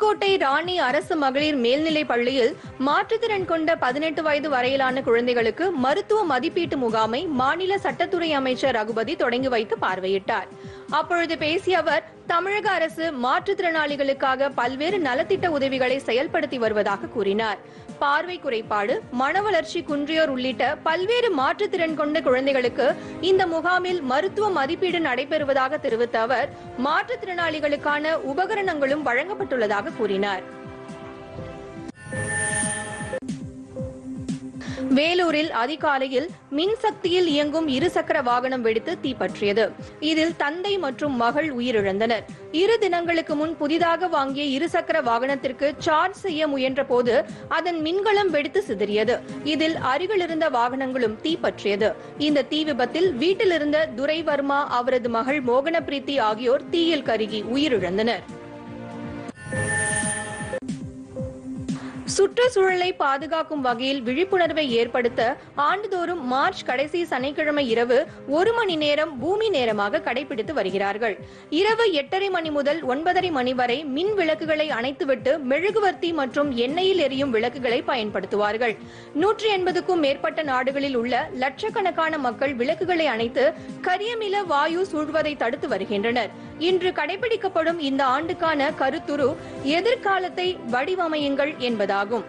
புதுக்கோட்டை ராணி அரசு மகளிர் மேல்நிலைப் பள்ளியில் மாற்றுத்திறன் கொண்ட பதினெட்டு வயது வரையிலான குழந்தைகளுக்கு மருத்துவ மதிப்பீட்டு முகாமை மாநில சட்டத்துறை அமைச்சர் ரகுபதி தொடங்கி வைத்து பார்வையிட்டார் அப்பொழுது பேசிய அவர் தமிழக அரசு மாற்றுத்திறனாளிகளுக்காக பல்வேறு நலத்திட்ட உதவிகளை செயல்படுத்தி வருவதாக கூறினார் பார்வை குறைபாடு மன வளர்ச்சி குன்றியோர் உள்ளிட்ட பல்வேறு மாற்றுத்திறன் கொண்ட குழந்தைகளுக்கு இந்த முகாமில் மருத்துவ மதிப்பீடு நடைபெறுவதாக தெரிவித்த அவர் மாற்றுத்திறனாளிகளுக்கான உபகரணங்களும் வழங்கப்பட்டுள்ளதாக கூறினார் வேலூரில் அதிகாலையில் மின்சக்தியில் இயங்கும் இருசக்கர வாகனம் வெடித்து தீப்பற்றியது இதில் தந்தை மற்றும் மகள் உயிரிழந்தனர் இரு தினங்களுக்கு முன் புதிதாக வாங்கிய இருசக்கர வாகனத்திற்கு சார்ஜ் செய்ய முயன்ற போது அதன் மின்கலம் வெடித்து சிதறியது இதில் அருகிலிருந்த வாகனங்களும் தீப்பற்றியது இந்த தீ விபத்தில் வீட்டிலிருந்த துரைவர்மா அவரது மகள் மோகன பிரீத்தி ஆகியோர் தீயில் கருகி உயிரிழந்தனர் சுற்றுச்சூழலை பாதுகாக்கும் வகையில் விழிப்புணர்வை ஏற்படுத்த ஆண்டுதோறும் மார்ச் கடைசி சனிக்கிழமை இரவு ஒரு மணி நேரம் பூமி நேரமாக கடைபிடித்து வருகிறார்கள் இரவு எட்டரை மணி முதல் ஒன்பதரை மணி வரை மின் விளக்குகளை அணைத்துவிட்டு மெழுகுவர்த்தி மற்றும் எண்ணெயில் எரியும் விளக்குகளை பயன்படுத்துவார்கள் நூற்றி எண்பதுக்கும் மேற்பட்ட நாடுகளில் உள்ள லட்சக்கணக்கான மக்கள் விளக்குகளை அணைத்து கரியமில வாயு சூழ்வதை தடுத்து வருகின்றனர் இன்று கடைபிடிக்கப்படும் இந்த ஆண்டுக்கான கருத்துரு எதிர்காலத்தை வடிவமையுங்கள் என்பதாகும்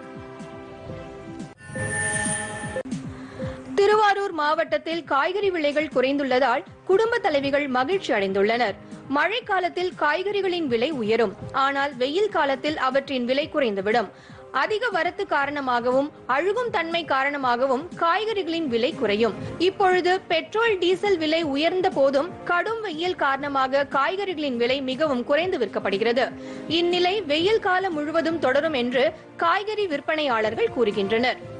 திருவாரூர் மாவட்டத்தில் காய்கறி விலைகள் குறைந்துள்ளதால் குடும்ப தலைவிகள் மகிழ்ச்சி அடைந்துள்ளனர் மழை காலத்தில் காய்கறிகளின் விலை உயரும் ஆனால் வெயில் காலத்தில் அவற்றின் விலை குறைந்துவிடும் அதிக வரத்து காரணமாகவும் அழுகும் தன்மை காரணமாகவும் காய்கறிகளின் விலை குறையும் இப்பொழுது பெட்ரோல் டீசல் விலை உயர்ந்த போதும் கடும் வெயில் காரணமாக காய்கறிகளின் விலை மிகவும் குறைந்து விற்கப்படுகிறது இந்நிலை வெயில் காலம் முழுவதும் தொடரும் என்று காய்கறி விற்பனையாளர்கள் கூறுகின்றனர்